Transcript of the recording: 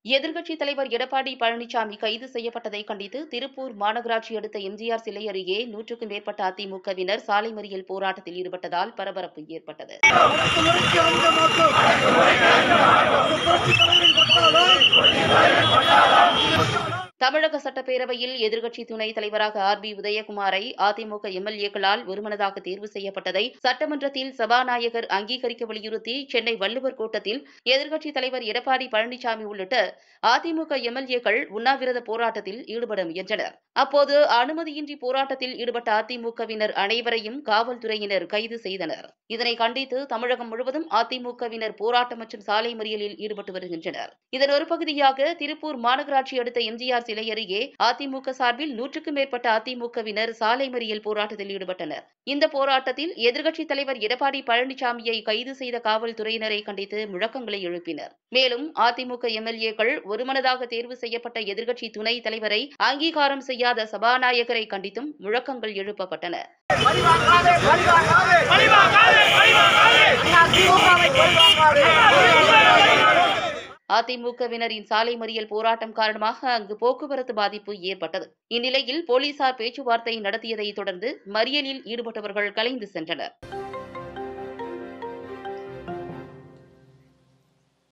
எதிர்க்கட்சித் தலைவர் எடப்பாடி பழனிசாமி கைது செய்யப்பட்டதை கண்டித்து திருப்பூர் மாநகராட்சி அடுத்த எம்ஜிஆர் சிலை அருகே நூற்றுக்கும் மேற்பட்ட அதிமுகவினர் சாலை மறியல் போராட்டத்தில் ஈடுபட்டதால் பரபரப்பு ஏற்பட்டது முறைக்கு முறைக்கு அந்த மக்கள் புரட்சி தலைவரின் பட்டாளம் தமிழக சட்டப்பேரவையில் எதிர்க்கட்சி துணைத் தலைவராக ஆர் பி உதயகுமாரை அதிமுக எம்எல்ஏக்களால் ஒருமனதாக தேர்வு செய்யப்பட்டதை சட்டமன்றத்தில் சபாநாயகர் அங்கீகரிக்க வலியுறுத்தி சென்னை வள்ளுவர் கோட்டத்தில் எதிர்க்கட்சித் தலைவர் எடப்பாடி பழனிசாமி உள்ளிட்ட அதிமுக எம்எல்ஏக்கள் உண்ணாவிரத போராட்டத்தில் ஈடுபட முயன்றனர் அப்போது அனுமதியின்றி போராட்டத்தில் ஈடுபட்ட அதிமுகவினர் அனைவரையும் காவல்துறையினர் கைது செய்தனர் இதனை கண்டித்து தமிழகம் முழுவதும் அதிமுகவினர் போராட்டம் மற்றும் சாலை மறியலில் ஈடுபட்டு வருகின்றனர் இதன் ஒரு பகுதியாக திருப்பூர் மாநகராட்சி அடுத்த எம்ஜிஆர் சிலை அருகே அதிமுக சார்பில் நூற்றுக்கும் மேற்பட்ட அதிமுகவினர் சாலை மறியல் போராட்டத்தில் ஈடுபட்டனர் இந்த போராட்டத்தில் எதிர்க்கட்சித் தலைவர் எடப்பாடி பழனிசாமியை கைது செய்த காவல்துறையினரை கண்டித்து முழக்கங்களை எழுப்பினர் மேலும் அதிமுக எம்எல்ஏக்கள் ஒருமனதாக தேர்வு செய்யப்பட்ட எதிர்க்கட்சி துணைத் தலைவரை அங்கீகாரம் செய்யாத சபாநாயகரை கண்டித்தும் முழக்கங்கள் எழுப்பப்பட்டன பழிவாங்காதே பழிவாங்காதே பழிவாங்காதே பழிவாங்காதே அண்ணா திமுகவை பழிவாங்காதே அதிமுகவினரின் சாலை மறியல் போராட்டம் காரணமாக அங்கு போக்குவரத்து பாதிப்பு ஏற்பட்டது இந்நிலையில் போலீசார் பேச்சுவார்த்தை நடத்தியதை தொடர்ந்து மறியலில் ஈடுபட்டவர்கள் கலைந்து சென்றனர்